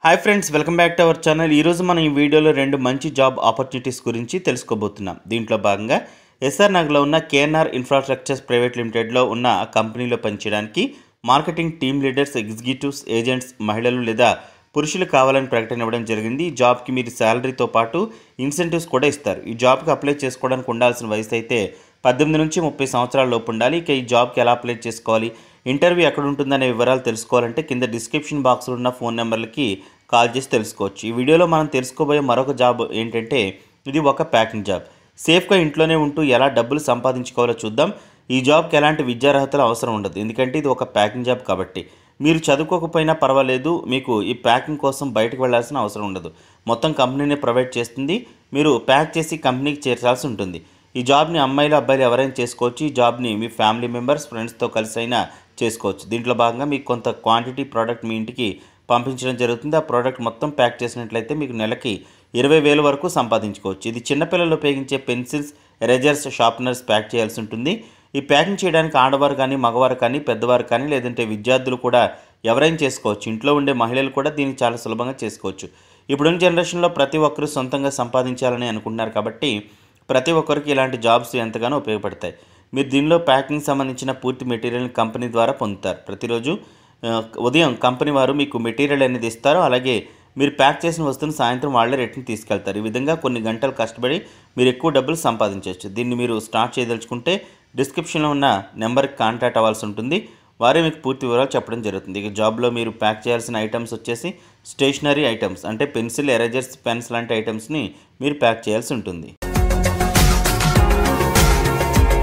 hi friends welcome back to our channel ఈరోజు మనం ఈ వీడియోలో రెండు మంచి జాబ్ ఆపర్చునిటీస్ గురించి తెలుసుకోబోతున్నాం దీంట్లో భాగంగా ఎస్ఆర్ నగర్లో ఉన్న కేఎన్ఆర్ ఇన్ఫ్రాస్ట్రక్చర్స్ ప్రైవేట్ లిమిటెడ్లో ఉన్న ఆ కంపెనీలో పనిచేయడానికి marketing team leaders executives agents మహిళలు లేదా పురుషులు కావాలని ప్రకటన ఇవ్వడం జరిగింది ఈ జాబ్కి మీరు శాలరీతో పాటు ఇన్సెంటివ్స్ కూడా ఇస్తారు ఈ జాబ్కి అప్లై చేసుకోవడానికి ఉండాల్సిన వయసు అయితే పద్దెనిమిది నుంచి ముప్పై సంవత్సరాల లోపు ఉండాలి ఇక ఈ జాబ్కి ఎలా అప్లై చేసుకోవాలి ఇంటర్వ్యూ ఎక్కడ ఉంటుందనే వివరాలు తెలుసుకోవాలంటే కింద డిస్క్రిప్షన్ బాక్స్లో ఉన్న ఫోన్ నెంబర్లకి కాల్ చేసి తెలుసుకోవచ్చు ఈ వీడియోలో మనం తెలుసుకోబోయే మరొక జాబ్ ఏంటంటే ఇది ఒక ప్యాకింగ్ జాబ్ సేఫ్గా ఇంట్లోనే ఉంటూ ఎలా డబ్బులు సంపాదించుకోవాలో చూద్దాం ఈ జాబ్కి ఎలాంటి విద్యార్హతలు అవసరం ఉండదు ఎందుకంటే ఇది ఒక ప్యాకింగ్ జాబ్ కాబట్టి మీరు చదువుకోకపోయినా పర్వాలేదు మీకు ఈ ప్యాకింగ్ కోసం బయటకు వెళ్ళాల్సిన అవసరం ఉండదు మొత్తం కంపెనీనే ప్రొవైడ్ చేస్తుంది మీరు ప్యాక్ చేసి కంపెనీకి చేర్చాల్సి ఉంటుంది ఈ జాబ్ని అమ్మాయిలు అబ్బాయిలు ఎవరైనా చేసుకోవచ్చు ఈ జాబ్ని మీ ఫ్యామిలీ మెంబర్స్ ఫ్రెండ్స్తో కలిసి అయినా చేసుకోవచ్చు దీంట్లో భాగంగా మీకు కొంత క్వాంటిటీ ప్రోడక్ట్ మీ ఇంటికి పంపించడం జరుగుతుంది ఆ ప్రోడక్ట్ మొత్తం ప్యాక్ చేసినట్లయితే మీకు నెలకి ఇరవై వేల వరకు సంపాదించుకోవచ్చు ఇది చిన్నపిల్లలు ఉపయోగించే పెన్సిల్స్ ఎరేజర్స్ షార్ప్నర్స్ ప్యాక్ చేయాల్సి ఉంటుంది ఈ ప్యాకింగ్ చేయడానికి ఆడవారు కానీ మగవారు కానీ పెద్దవారు కానీ లేదంటే విద్యార్థులు కూడా ఎవరైనా చేసుకోవచ్చు ఇంట్లో ఉండే మహిళలు కూడా దీన్ని చాలా సులభంగా చేసుకోవచ్చు ఇప్పుడున్న జనరేషన్లో ప్రతి ఒక్కరూ సొంతంగా సంపాదించాలని అనుకుంటున్నారు కాబట్టి ప్రతి ఒక్కరికి ఇలాంటి జాబ్స్ ఎంతగానో ఉపయోగపడతాయి మీరు దీనిలో ప్యాకింగ్ సంబంధించిన పూర్తి మెటీరియల్ కంపెనీ ద్వారా పొందుతారు ప్రతిరోజు ఆ, ఉదయం కంపెనీ వారు మీకు మెటీరియల్ అనేది ఇస్తారు అలాగే మీరు ప్యాక్ చేసిన వస్తువును సాయంత్రం వాళ్ళే రిటర్న్ తీసుకెళ్తారు ఈ విధంగా కొన్ని గంటలు కష్టపడి మీరు ఎక్కువ డబ్బులు సంపాదించవచ్చు దీన్ని మీరు స్టార్ట్ చేయదలుచుకుంటే డిస్క్రిప్షన్లో ఉన్న నెంబర్కి కాంటాక్ట్ అవ్వాల్సి ఉంటుంది వారే మీకు పూర్తి వివరాలు చెప్పడం జరుగుతుంది ఇక జాబ్లో మీరు ప్యాక్ చేయాల్సిన ఐటమ్స్ వచ్చేసి స్టేషనరీ ఐటమ్స్ అంటే పెన్సిల్ ఎరేజర్స్ పెన్స్ లాంటి ఐటమ్స్ని మీరు ప్యాక్ చేయాల్సి ఉంటుంది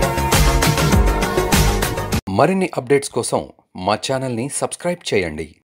మరిన్ని అప్డేట్స్ కోసం మా ఛానల్ని సబ్స్క్రైబ్ చేయండి